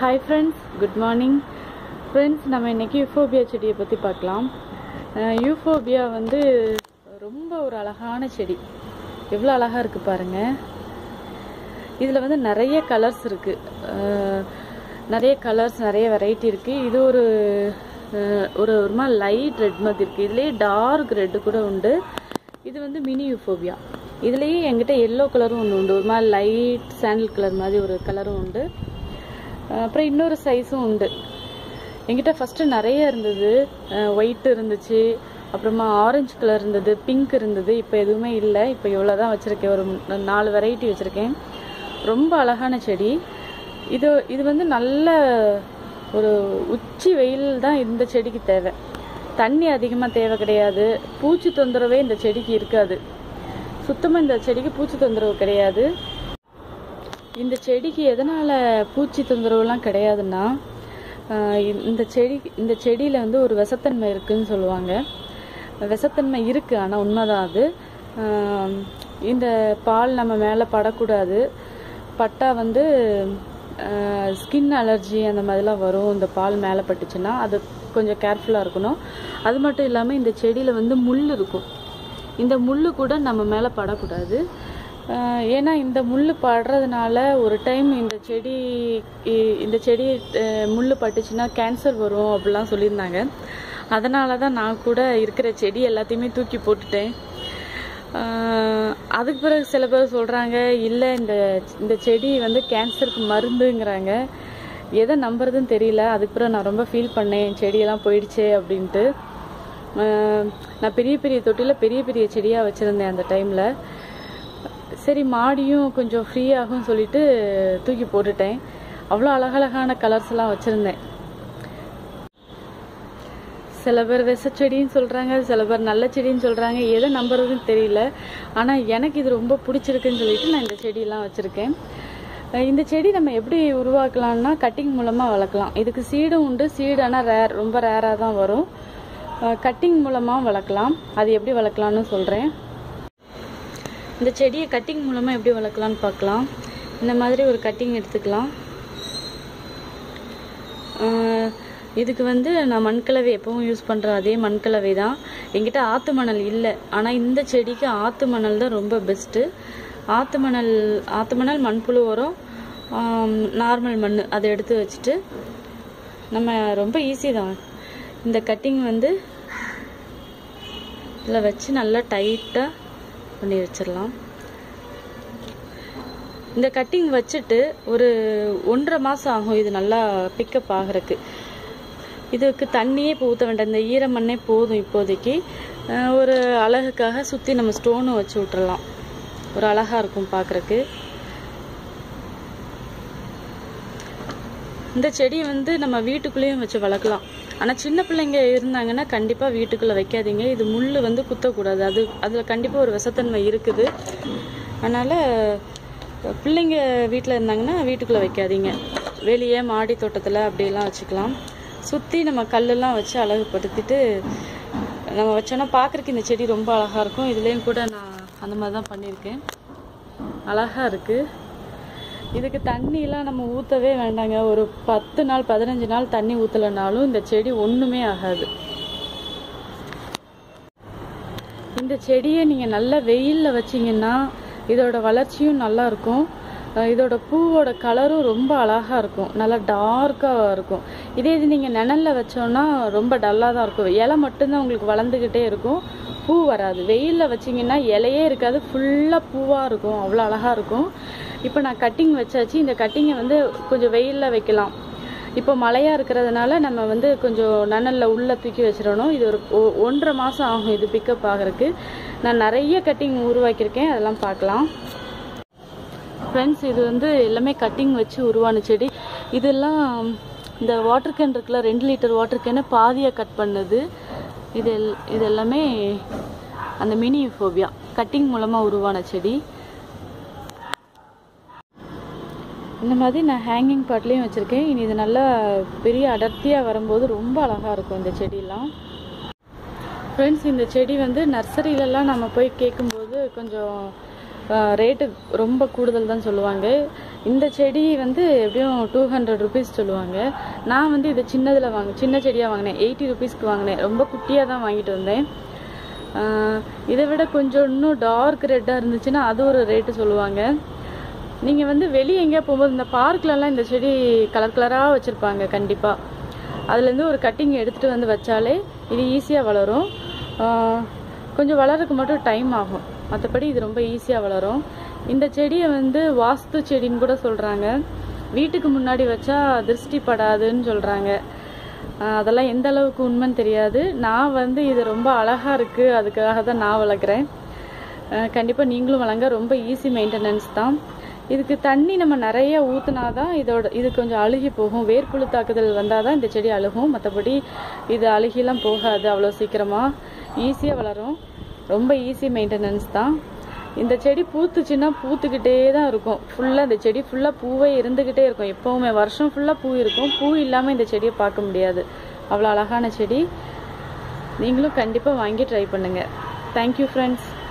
hi friends good morning friends நம்ம இன்னைக்கு யூஃபோபியா செடியை பற்றி பார்க்கலாம் யூஃபோபியா வந்து ரொம்ப ஒரு அழகான செடி எவ்வளோ அழகாக இருக்குது பாருங்கள் இதில் வந்து நிறைய கலர்ஸ் இருக்குது நிறைய கலர்ஸ் நிறைய வெரைட்டி இருக்குது இது ஒரு அஹ், ஒரு ஒரு மாதிரி லைட் ரெட் மாதிரி இருக்குது இதுலேயே டார்க் ரெட்டு கூட உண்டு இது வந்து மினி யூஃபோபியா இதுலேயே என்கிட்ட எல்லோ கலரும் ஒன்று உண்டு ஒரு மாதிரி லைட் சாண்டில் கலர் மாதிரி ஒரு கலரும் உண்டு அஹ் அப்புறம் இன்னொரு சைஸும் உண்டு என்கிட்ட ஃபஸ்ட்டு நிறைய இருந்தது ஒயிட் இருந்துச்சு அப்புறமா ஆரஞ்சு கலர் இருந்தது பிங்க் இருந்தது இப்போ எதுவுமே இல்லை இப்போ இவ்வளோ தான் வச்சுருக்கேன் ஒரு மு- நாலு வெரைட்டி வச்சுருக்கேன் ரொம்ப அழகான செடி இது இது வந்து நல்ல ஒரு உச்சி வெயில் தான் இந்த செடிக்கு தேவை தண்ணி அதிகமாக தேவை கிடையாது பூச்சி தொந்தரவே இந்த செடிக்கு இருக்காது சுத்தமாக இந்த செடிக்கு பூச்சி தொந்தரவு கிடையாது இந்த செடிக்கு எதனால் பூச்சி தொந்தரவுலாம் கிடையாதுன்னா ஆஹ் இந்த- இந்த செடி இந்த செடியில் வந்து ஒரு விஷத்தன்மை இருக்குன்னு சொல்லுவாங்க விஷத்தன்மை இருக்குது ஆனால் உண்மைதான் அது ஆஹ் இந்த பால் நம்ம மேலே படக்கூடாது பட்டா வந்து ஸ்கின் அலர்ஜி அந்த மாதிரிலாம் வரும் இந்த பால் மேலே பட்டுச்சுன்னா அது கொஞ்சம் கேர்ஃபுல்லாக இருக்கணும் அது மட்டும் இல்லாமல் இந்த செடியில் வந்து முள் இருக்கும் இந்த முள்ளு கூட நம்ம மேலே படக்கூடாது ஆஹ் ஏன்னா இந்த முள் படுறதுனால ஒரு டைம் இந்த செடி இ- இந்த செடி அஹ், முள்ளு பட்டுச்சுன்னா கேன்சர் வரும் அப்படிலாம் சொல்லியிருந்தாங்க அதனால தான் நான் கூட இருக்கிற செடி எல்லாத்தையுமே தூக்கி போட்டுட்டேன் ஆஹ், அதுக்கு பிறகு சில பேர் சொல்கிறாங்க இல்லை இந்த இந்த செடி வந்து கேன்சருக்கு மருந்துங்கிறாங்க எதை நம்புறதுன்னு தெரியல அதுக்கு பிறகு நான் ரொம்ப ஃபீல் பண்ணேன் செடியெல்லாம் போயிடுச்சே அப்படின்ட்டு ஆஹ் நான் பெரிய பெரிய தொட்டியில் பெரிய பெரிய செடியாக வச்சுருந்தேன் அந்த டைமில் சரி மாடியும் கொஞ்சம் ஃப்ரீ ஆகும் சொல்லிட்டு தூக்கி போட்டுட்டேன் அவ்வளோ அழகழகான கலர்ஸ்லாம் வச்சுருந்தேன் சில பேர் விஷ செடின்னு சொல்கிறாங்க சில பேர் நல்ல செடின்னு சொல்கிறாங்க எதை நம்புறதுன்னு தெரியல ஆனால் எனக்கு இது ரொம்ப பிடிச்சிருக்குன்னு சொல்லிட்டு நான் இந்த செடியெல்லாம் வச்சுருக்கேன் அஹ் இந்த செடி நம்ம எப்படி உருவாக்கலாம்னா கட்டிங் மூலமாக வளர்க்கலாம் இதுக்கு சீடும் உண்டு சீடு ஆனால் ரேர் ரொம்ப ரேராக தான் வரும் கட்டிங் மூலமாக வளர்க்கலாம் அது எப்படி வளர்க்கலாம்னு சொல்கிறேன் இந்த செடியை கட்டிங் மூலமாக எப்படி வளர்க்கலாம்னு பார்க்கலாம் இந்த மாதிரி ஒரு கட்டிங் எடுத்துக்கலாம் ஆஹ் இதுக்கு வந்து நான் மண்கலவை எப்பவும் யூஸ் பண்ணுற அதே மண்கலவை தான் என்கிட்ட ஆற்று மணல் இல்லை ஆனால் இந்த செடிக்கு ஆற்று மணல் தான் ரொம்ப பெஸ்ட்டு ஆற்று மணல் ஆற்று மணல் மண்புழு உரம் நார்மல் மண் அதை எடுத்து வச்சுட்டு நம்ம ரொம்ப ஈஸி தான் இந்த கட்டிங் வந்து இதில் வச்சு நல்லா டைட்டாக பண்ணி வச்சிடலாம் இந்த கட்டிங் வச்சுட்டு ஒரு ஒன்றரை மாதம் ஆகும் இது நல்லா பிக்கப் ஆகிறதுக்கு இதுக்கு தண்ணியே இப்போ ஊற்ற வேண்டாம் இந்த ஈரமண்ணே போதும் இப்போதைக்கு அஹ் ஒரு அழகுக்காக சுற்றி நம்ம ஸ்டோனும் வச்சு விட்டுறலாம் ஒரு அழகாக இருக்கும் பார்க்குறக்கு இந்த செடியை வந்து நம்ம வீட்டுக்குள்ளேயும் வச்சு வளர்க்கலாம் ஆனால் சின்ன பிள்ளைங்க இருந்தாங்கன்னா கண்டிப்பாக வீட்டுக்குள்ளே வைக்காதீங்க இது முள் வந்து குத்தக்கூடாது அது அதில் கண்டிப்பாக ஒரு விஷத்தன்மை இருக்குது அதனால் பிள்ளைங்க வீட்டில் இருந்தாங்கன்னா வீட்டுக்குள்ளே வைக்காதீங்க வெளியே மாடி தோட்டத்தில் அப்படியெல்லாம் வச்சுக்கலாம் சுற்றி நம்ம கல்லெல்லாம் வச்சு அழகுபடுத்திட்டு நம்ம வச்சோன்னா பார்க்குறக்கு இந்த செடி ரொம்ப அழகாக இருக்கும் இதுலேயும் கூட நான் அந்த மாதிரி தான் பண்ணியிருக்கேன் அழகாக இருக்குது இதுக்கு தண்ணிலாம் நம்ம ஊற்றவே வேண்டாங்க ஒரு பத்து நாள் பதினஞ்சு நாள் தண்ணி ஊற்றலைனாலும் இந்த செடி ஒன்றுமே ஆகாது இந்த செடியை நீங்கள் நல்ல வெயிலில் வச்சீங்கன்னா இதோட வளர்ச்சியும் நல்லா இருக்கும் அஹ் இதோட பூவோட கலரும் ரொம்ப அழகாக இருக்கும் நல்லா டார்க்காக இருக்கும் இதே இது நீங்கள் நிழல்ல வச்சோன்னா ரொம்ப டல்லாக தான் இருக்கும் இலை மட்டும்தான் உங்களுக்கு வளர்ந்துக்கிட்டே இருக்கும் பூ வராது வெயிலில் வச்சீங்கன்னா இலையே இருக்காது ஃபுல்லாக பூவாக இருக்கும் அவ்வளோ அழகாக இருக்கும் இப்போ நான் கட்டிங் வச்சாச்சு இந்த கட்டிங்கை வந்து கொஞ்சம் வெயிலில் வைக்கலாம் இப்போ மழையாக இருக்கிறதுனால நம்ம வந்து கொஞ்சம் நனலில் உள்ளே தூக்கி வச்சிடணும் இது ஒரு ஒ- ஒன்றரை மாதம் ஆகும் இது பிக்கப் ஆகிறதுக்கு நான் நிறைய கட்டிங் உருவாக்கியிருக்கேன் அதெல்லாம் பார்க்கலாம் ஃப்ரெண்ட்ஸ் இது வந்து எல்லாமே கட்டிங் வச்சு உருவான செடி இதெல்லாம் இந்த வாட்டர் கேன் இருக்குல்ல ரெண்டு லிட்டர் வாட்டர் கேனை பாதியாக கட் பண்ணது இது எல்- இது எல்லாமே அந்த மினி யூஃபோபியா கட்டிங் மூலமாக உருவான செடி இந்த மாதிரி நான் ஹேங்கிங் பாட்லேயும் வச்சுருக்கேன் இனி இது நல்லா பெரிய அடர்த்தியாக வரும்போது ரொம்ப அழகாக இருக்கும் இந்த செடியெல்லாம் ஃப்ரெண்ட்ஸ் இந்த செடி வந்து நர்சரியிலலாம் நம்ம போய் கேட்கும்போது கொஞ்சம் ரேட்டு ரொம்ப கூடுதல் தான் சொல்லுவாங்க இந்த செடி வந்து எப்படியும் டூ ஹண்ட்ரட் ருபீஸ் சொல்லுவாங்க நான் வந்து இதை சின்னதில் வாங்க சின்ன செடியாக வாங்கினேன் எயிட்டி ருபீஸ்க்கு வாங்கினேன் ரொம்ப குட்டியாக தான் வாங்கிட்டு வந்தேன் ஆஹ் இதை விட கொஞ்சம் இன்னும் டார்க் ரெட்டாக இருந்துச்சுன்னா அது ஒரு ரேட்டு சொல்லுவாங்க நீங்கள் வந்து வெளியே எங்கேயா போகும்போது இந்த பார்க்லலாம் இந்த செடி கலர் கலராக வச்சுருப்பாங்க கண்டிப்பாக அதுலேருந்து ஒரு கட்டிங் எடுத்துகிட்டு வந்து வச்சாலே இது ஈஸியாக வளரும் ஆஹ் கொஞ்சம் வளர்றதுக்கு மட்டும் டைம் ஆகும் மற்றபடி இது ரொம்ப ஈஸியாக வளரும் இந்த செடியை வந்து வாஸ்து செடின்னு கூட சொல்கிறாங்க வீட்டுக்கு முன்னாடி வச்சா திருஷ்டி படாதுன்னு சொல்கிறாங்க அதெல்லாம் எந்த அளவுக்கு உண்மைன்னு தெரியாது நான் வந்து இது ரொம்ப அழகாக இருக்குது அதுக்காக தான் நான் வளர்க்குறேன் கண்டிப்பாக நீங்களும் வளங்க ரொம்ப ஈஸி மெயின்டெனன்ஸ் தான் இதுக்கு தண்ணி நம்ம நிறைய ஊத்துனா தான் இதோட இது கொஞ்சம் அழுகி போகும் வேர்ப்புழு தாக்குதல் வந்தால் தான் இந்த செடி அழுகும் மற்றபடி இது அழுகிலாம் போகாது அவ்வளோ சீக்கிரமாக ஈஸியாக வளரும் ரொம்ப ஈஸி மெயின்டெனன்ஸ் தான் இந்த செடி பூத்துச்சுன்னா பூத்துக்கிட்டே தான் இருக்கும் ஃபுல்லாக இந்த செடி ஃபுல்லாக பூவே இருந்துக்கிட்டே இருக்கும் எப்போவுமே வருஷம் ஃபுல்லாக பூ இருக்கும் பூ இல்லாமல் இந்த செடியை பார்க்க முடியாது அவ்வளோ அழகான செடி நீங்களும் கண்டிப்பாக வாங்கி ட்ரை பண்ணுங்கள் தேங்க்யூ ஃப்ரெண்ட்ஸ்